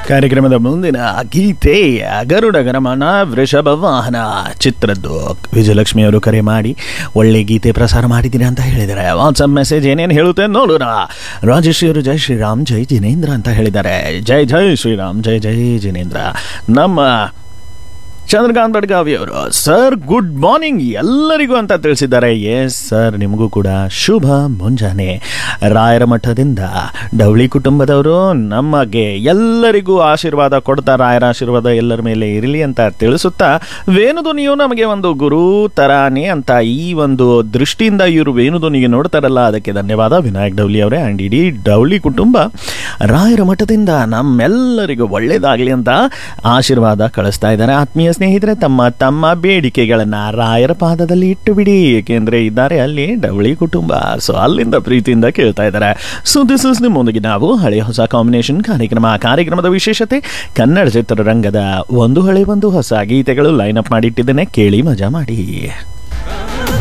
ಕಾರ್ಯಕ್ರಮದ ಮುಂದಿನ ಗೀತೆ ಗರುಡ ಗರಮನ ವೃಷಭ ವಾಹನ ಚಿತ್ರದ್ದು ವಿಜಯಲಕ್ಷ್ಮಿ ಅವರು ಕರೆ ಮಾಡಿ ಒಳ್ಳೆ ಗೀತೆ ಪ್ರಸಾರ ಮಾಡಿದ್ದೀನಿ ಅಂತ ಹೇಳಿದ್ದಾರೆ ವಾಟ್ಸಪ್ ಮೆಸೇಜ್ ಏನೇನು ಹೇಳುತ್ತೆ ನೋಡೋಣ ರಾಜೇಶ್ವರಿ ಅವರು ಜೈ ಶ್ರೀರಾಮ್ ಜೈ ಜಿನೇಂದ್ರ ಅಂತ ಹೇಳಿದ್ದಾರೆ ಜೈ ಜೈ ಶ್ರೀರಾಮ್ ಜೈ ಜೈ ಜಿನೇಂದ್ರ ನಮ್ಮ ಚಂದ್ರಕಾಂತ್ ಬಡ್ಗಾವಿ ಅವರು ಸರ್ ಗುಡ್ ಮಾರ್ನಿಂಗ್ ಎಲ್ಲರಿಗೂ ಅಂತ ತಿಳಿಸಿದ್ದಾರೆ ಎಸ್ ಸರ್ ನಿಮಗೂ ಕೂಡ ಶುಭ ಮುಂಜಾನೆ ರಾಯರ ಮಠದಿಂದ ಡವಳಿ ಕುಟುಂಬದವರು ನಮಗೆ ಎಲ್ಲರಿಗೂ ಆಶೀರ್ವಾದ ಕೊಡ್ತಾ ರಾಯರ ಆಶೀರ್ವಾದ ಎಲ್ಲರ ಮೇಲೆ ಇರಲಿ ಅಂತ ತಿಳಿಸುತ್ತಾ ವೇಣುಧ್ವನಿಯು ನಮಗೆ ಒಂದು ಗುರು ತರಾನೇ ಅಂತ ಈ ಒಂದು ದೃಷ್ಟಿಯಿಂದ ಇವರು ವೇಣುಧ್ವನಿಗೆ ನೋಡ್ತಾರಲ್ಲ ಅದಕ್ಕೆ ಧನ್ಯವಾದ ವಿನಾಯಕ್ ಡೌಲಿ ಅವರೇ ಆ್ಯಂಡ್ ಇಡೀ ಡೌಳಿ ಕುಟುಂಬ ರಾಯರ ಮಠದಿಂದ ನಮ್ಮೆಲ್ಲರಿಗೂ ಒಳ್ಳೇದಾಗಲಿ ಅಂತ ಆಶೀರ್ವಾದ ಕಳಿಸ್ತಾ ಇದ್ದಾರೆ ಆತ್ಮೀಯ ಸ್ನೇಹಿತರೆ ತಮ್ಮ ತಮ್ಮ ಬೇಡಿಕೆಗಳನ್ನು ರಾಯರ ಪಾದದಲ್ಲಿ ಇಟ್ಟು ಬಿಡಿ ಏಕೆಂದರೆ ಇದ್ದಾರೆ ಅಲ್ಲಿ ಡವಳಿ ಕುಟುಂಬ ಸೊ ಅಲ್ಲಿಂದ ಪ್ರೀತಿಯಿಂದ ಕೇಳ್ತಾ ಇದ್ದಾರೆ ಸೊ ದಿಸ್ ಇಸ್ ನಿಮ್ಮೊಂದಿಗೆ ನಾವು ಹಳೆ ಹೊಸ ಕಾಂಬಿನೇಷನ್ ಕಾರ್ಯಕ್ರಮ ಕಾರ್ಯಕ್ರಮದ ವಿಶೇಷತೆ ಕನ್ನಡ ಚಿತ್ರರಂಗದ ಒಂದು ಹಳೆ ಒಂದು ಹೊಸ ಗೀತೆಗಳು ಲೈನ್ ಅಪ್ ಮಾಡಿಟ್ಟಿದ್ದೇನೆ ಕೇಳಿ ಮಜಾ ಮಾಡಿ